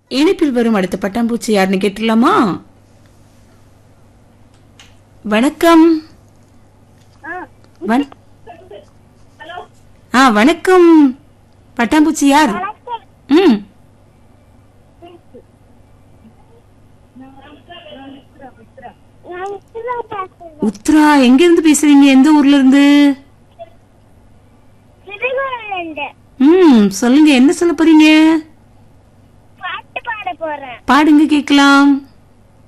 இணைப்பில் வரும் அடுத்த பட்டாம்பூச்சி யாருன்னு கேட்டுடலாமா வணக்கம் வண- ஆ வணக்கம் பட்டாம்பூச்சி யார் ம் உத்ரா எங்க இருந்து பேசுறீங்க எந்த ஊர்ல இருந்து சிறுகுறண்டு ம் சொல்லுங்க என்ன சொல்ல போறீங்க பாட்டு பாட போறேன் பாடுங்க கேக்கலாம்